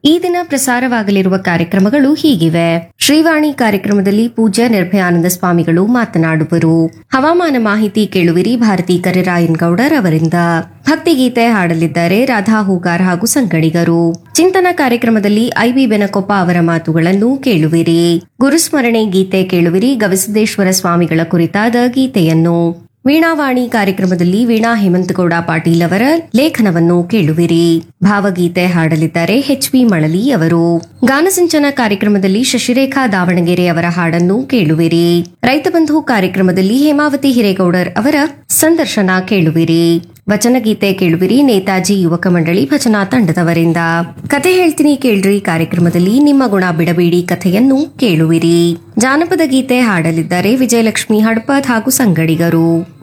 ಈ ದಿನ ಪ್ರಸಾರವಾಗಲಿರುವ ಕಾರ್ಯಕ್ರಮಗಳು ಹೀಗಿವೆ ಶ್ರೀವಾಣಿ ಕಾರ್ಯಕ್ರಮದಲ್ಲಿ ಪೂಜ್ಯ ನಿರ್ಭಯಾನಂದ ಸ್ವಾಮಿಗಳು ಮಾತನಾಡುವರು ಹವಾಮಾನ ಮಾಹಿತಿ ಕೇಳುವಿರಿ ಭಾರತಿ ಕರಿರಾಯನ್ ಗೌಡರ್ ಅವರಿಂದ ಭಕ್ತಿಗೀತೆ ಹಾಡಲಿದ್ದಾರೆ ರಾಧಾ ಹೂಗಾರ್ ಹಾಗೂ ಸಂಗಡಿಗರು ಚಿಂತನ ಕಾರ್ಯಕ್ರಮದಲ್ಲಿ ಐಬಿ ಬೆನಕೊಪ್ಪ ಅವರ ಮಾತುಗಳನ್ನು ಕೇಳುವಿರಿ ಗುರುಸ್ಮರಣೆ ಗೀತೆ ಕೇಳುವಿರಿ ಗವಿಸಿದ್ದೇಶ್ವರ ಸ್ವಾಮಿಗಳ ಕುರಿತಾದ ಗೀತೆಯನ್ನು ವೀಣಾವಾಣಿ ಕಾರ್ಯಕ್ರಮದಲ್ಲಿ ವೀಣಾ ಹೇಮಂತಗೌಡ ಪಾಟೀಲ್ ಅವರ ಲೇಖನವನ್ನು ಕೇಳುವಿರಿ ಭಾವಗೀತೆ ಹಾಡಲಿದ್ದಾರೆ ಎಚ್ ವಿ ಮಳಲಿ ಅವರು ಗಾನಸಿಂಚನ ಕಾರ್ಯಕ್ರಮದಲ್ಲಿ ಶಶಿರೇಖಾ ದಾವಣಗೆರೆ ಅವರ ಹಾಡನ್ನು ಕೇಳುವಿರಿ ರೈತ ಬಂಧು ಕಾರ್ಯಕ್ರಮದಲ್ಲಿ ಹೇಮಾವತಿ ಹಿರೇಗೌಡರ್ ಅವರ ಸಂದರ್ಶನ ಕೇಳುವಿರಿ ವಚನಗೀತೆ ಕೇಳುವಿರಿ ನೇತಾಜಿ ಯುವಕ ಮಂಡಳಿ ಭಜನಾ ತಂಡದವರಿಂದ ಕತೆ ಹೇಳ್ತೀನಿ ಕೇಳ್ರಿ ಕಾರ್ಯಕ್ರಮದಲ್ಲಿ ನಿಮ್ಮ ಗುಣ ಬಿಡಬೇಡಿ ಕಥೆಯನ್ನು ಕೇಳುವಿರಿ ಜಾನಪದ ಗೀತೆ ಹಾಡಲಿದ್ದಾರೆ ವಿಜಯಲಕ್ಷ್ಮಿ ಹಡ್ಪದ್ ಹಾಗೂ ಸಂಗಡಿಗರು